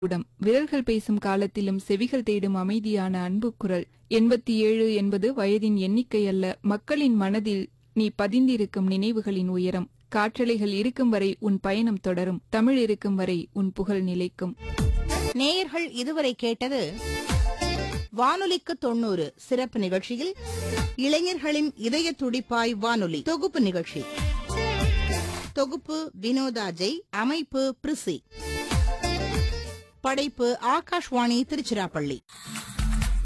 உடம் விரல்கள் பேசும் காலத்திலும் செவிகள் தேடும் அமைதியான அன்பு குரல் எண்பத்தி ஏழு என்பது வயதின் எண்ணிக்கை அல்ல மக்களின் மனதில் நீ பதிந்திருக்கும் நினைவுகளின் உயரம் காற்றலைகள் இருக்கும் வரை உன் பயணம் தொடரும் தமிழ் இருக்கும் வரை உன் புகழ் நிலைக்கும் நேயர்கள் இதுவரை கேட்டது வானொலிக்கு தொண்ணூறு சிறப்பு நிகழ்ச்சியில் இளைஞர்களின் இதய துடிப்பாய் வானொலி தொகுப்பு நிகழ்ச்சி தொகுப்பு வினோதாஜை அமைப்பு பிரிசி படைப்பு ஆகாஷ்வாணி திருச்சிராப்பள்ளி